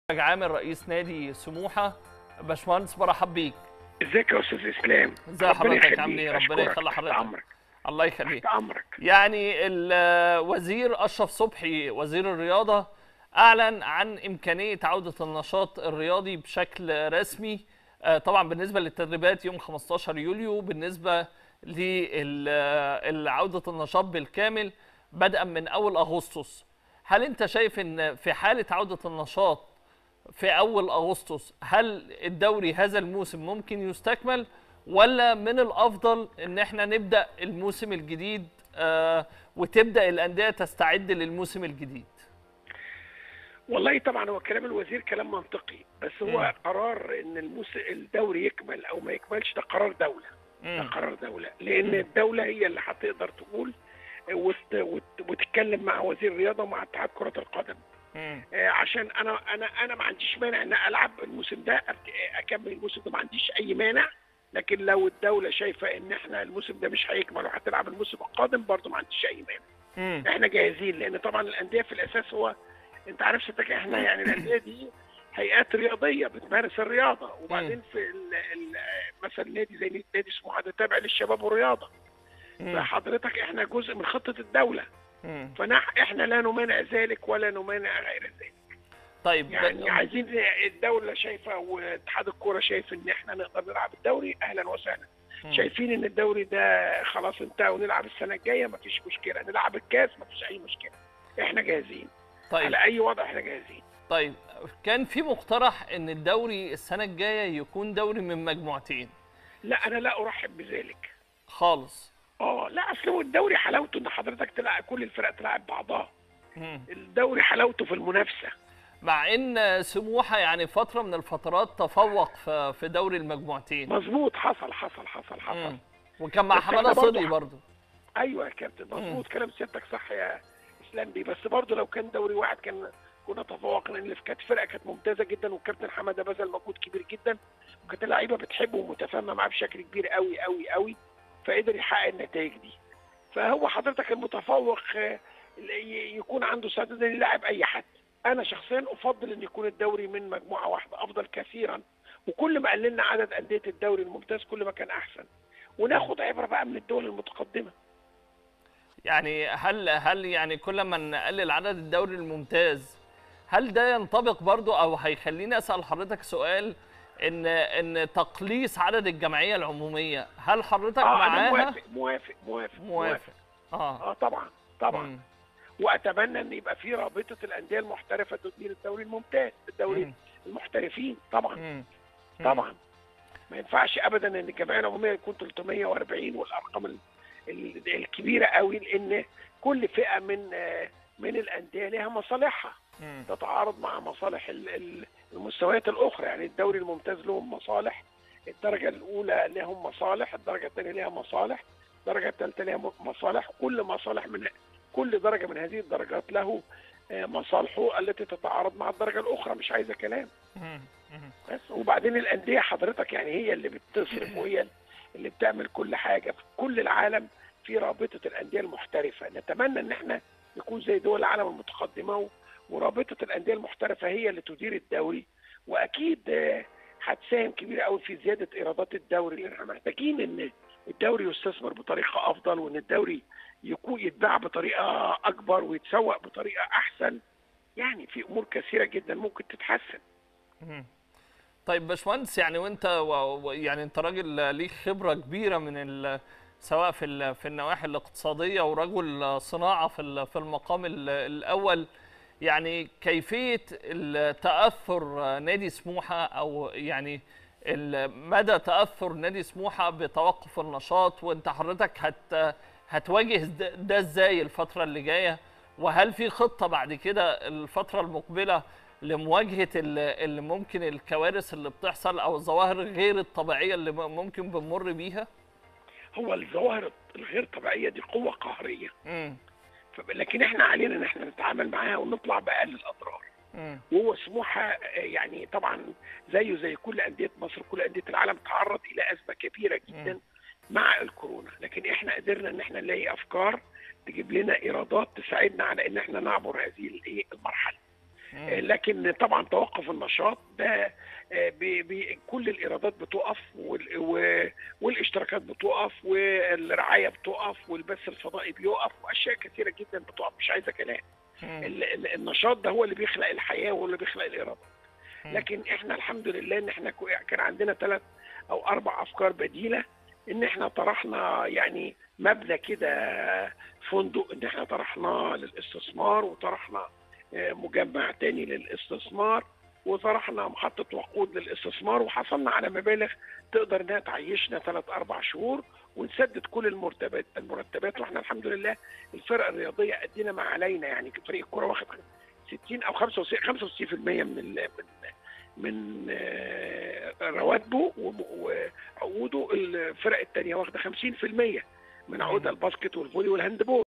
عامر رئيس نادي سموحه باشمهندس برحب بيك ازيك يا استاذ اسلام ازي ربنا حضرتك يخليك. عامل ايه ربنا أشكرك. يخلي تحت حضرتك امرك الله يخليك تحت امرك يعني الوزير اشرف صبحي وزير الرياضه اعلن عن امكانيه عوده النشاط الرياضي بشكل رسمي آه، طبعا بالنسبه للتدريبات يوم 15 يوليو بالنسبه لعوده النشاط بالكامل بدءا من اول اغسطس هل انت شايف ان في حاله عوده النشاط في اول اغسطس هل الدوري هذا الموسم ممكن يستكمل ولا من الافضل ان احنا نبدا الموسم الجديد آه وتبدا الانديه تستعد للموسم الجديد والله طبعا هو كلام الوزير كلام منطقي بس هو مم. قرار ان الموس... الدوري يكمل او ما يكملش ده قرار دوله ده مم. قرار دوله لان مم. الدوله هي اللي هتقدر تقول وت... وت... وتتكلم مع وزير الرياضه ومع اتحاد كره القدم مم. آه، عشان انا انا انا ما عنديش مانع ان العب الموسم ده أبت- اكمل الموسم ده ما عنديش اي مانع لكن لو الدوله شايفه ان احنا الموسم ده مش هيكمل وهتلعب الموسم القادم برضه ما عنديش اي مانع مم. احنا جاهزين لان طبعا الانديه في الاساس هو انت عارف ستك احنا يعني الانديه دي هيئات رياضيه بتمارس الرياضه وبعدين في ال ال مثلا نادي زي نادي سموحه ده تابع للشباب والرياضه مم. فحضرتك احنا جزء من خطه الدوله مم. فاحنا لا نمانع ذلك ولا نمانع غير ذلك طيب يعني عايزين الدوله شايفه واتحاد الكوره شايف ان احنا نقدر نلعب الدوري اهلا وسهلا مم. شايفين ان الدوري ده خلاص انتهى ونلعب السنه الجايه مفيش مشكله نلعب الكاس مفيش اي مشكله احنا جاهزين طيب على اي وضع احنا جاهزين طيب كان في مقترح ان الدوري السنه الجايه يكون دوري من مجموعتين لا انا لا ارحب بذلك خالص اه لا اصل هو الدوري حلاوته ان حضرتك تلعب كل الفرق تلعب بعضها مم. الدوري حلاوته في المنافسه مع ان سموحه يعني فتره من الفترات تفوق في في دوري المجموعتين مظبوط حصل حصل حصل حصل مم. وكان مع بس حماده إحنا برضه صدقي ح- برضه ايوه يا كابتن مظبوط كلام سيادتك صح يا اسلام بيه بس برضه لو كان دوري واحد كان كنا تفوقنا لان كانت فرقه كانت ممتازه جدا والكابتن حماده بذل مجهود كبير جدا وكانت اللعيبه بتحبه ومتفاهمه معاه بشكل كبير قوي قوي قوي فقدر يحقق النتائج دي فهو حضرتك المتفوق آه، ي- يكون عنده استعداد انه يلعب اي حد انا شخصيا افضل ان يكون الدوري من مجموعه واحده افضل كثيرا وكل ما قللنا عدد انديه الدوري الممتاز كل ما كان احسن وناخد عبره بقى من الدول المتقدمه يعني هل هل يعني كل ما نقلل عدد الدوري الممتاز هل ده ينطبق برضو او هيخليني اسال حضرتك سؤال ان ان تقليص عدد الجمعيه العموميه هل حضرتك اه انا معاها موافق موافق موافق موافق اه اه طبعا طبعا مم. واتمنى ان يبقى في رابطه الانديه المحترفه تدير الدوري الممتاز الدوري مم. المحترفين طبعا مم. طبعا ما ينفعش ابدا ان الجمعيه العموميه يكون 340 والارقام ال- ال- الكبيره قوي لان كل فئه من آه، من الانديه لها مصالحها مم. تتعارض مع مصالح ال- ال- المستويات الاخرى يعني الدوري الممتاز لهم مصالح الدرجه الاولى لهم مصالح الدرجه الثانيه لها مصالح الدرجه الثالثه لها م- مصالح كل مصالح من كل درجه من هذه الدرجات له آه، مصالحه التي تتعارض مع الدرجه الاخرى مش عايزه كلام مم. مم. بس وبعدين الانديه حضرتك يعني هي اللي بتصرف وهي اللي بتعمل كل حاجه في كل العالم في رابطه الانديه المحترفه نتمنى ان احنا نكون زي دول العالم المتقدمه و- ورابطه الانديه المحترفه هي اللي تدير الدوري واكيد آه، هتساهم كبير قوي في زياده ايرادات الدوري لان احنا محتاجين ان الدوري يستثمر بطريقه افضل وان الدوري يكون يتباع بطريقه اكبر ويتسوق بطريقه احسن يعني في امور كثيره جدا ممكن تتحسن مم. طيب باشمهندس يعني وانت و... و- يعني انت راجل ليك خبره كبيره من ال... سواء في ال... في النواحي الاقتصاديه ورجل صناعه في ال... في المقام ال... الاول يعني كيفيه التاثر نادي سموحه او يعني ال- مدى تاثر نادي سموحه بتوقف النشاط وانت حضرتك هت هتواجه ده- ده ازاي الفتره اللي جايه وهل في خطه بعد كده الفتره المقبله لمواجهه ال- اللي ممكن الكوارث اللي بتحصل او الظواهر غير الطبيعيه اللي م- ممكن بنمر بيها هو الظواهر الغير طبيعيه دي قوه قهريه امم ف- لكن احنا علينا ان احنا نتعامل معاها ونطلع باقل الاضرار امم وهو سموحه آه، يعني طبعا زيه زي كل انديه مصر كل انديه العالم تعرض الى ازمه كبيره جدا مم. مع الكورونا لكن احنا قدرنا ان احنا نلاقي افكار تجيب لنا ايرادات تساعدنا على ان احنا نعبر هذه الايه المرحله آه، لكن طبعا توقف النشاط ده آه، بي بي كل الايرادات بتقف وال- و- والاشتراكات بتقف والرعايه بتقف والبث الفضائي بيقف واشياء كثيره جدا بتقف مش عايزه كلام ال- ال- النشاط ده هو اللي بيخلق الحياه وهو اللي بيخلق الاراده لكن احنا الحمد لله ان احنا كو- كان عندنا ثلاث او اربع افكار بديله ان احنا طرحنا يعني مبنى كده فندق ان احنا طرحناه للاستثمار وطرحنا آه، مجمع تاني للاستثمار وطرحنا محطة وقود للاستثمار وحصلنا على مبالغ تقدر انها تعيشنا ثلاث اربع شهور ونسدد كل المرتبات المرتبات واحنا الحمد لله الفرق الرياضية ادينا ما علينا يعني فريق الكرة واخد 60 او 65 65% من ال من من آه، رواتبه وم- وعقوده الفرق الثانيه واخده 50% من عقود الباسكت والفولي والهاندبول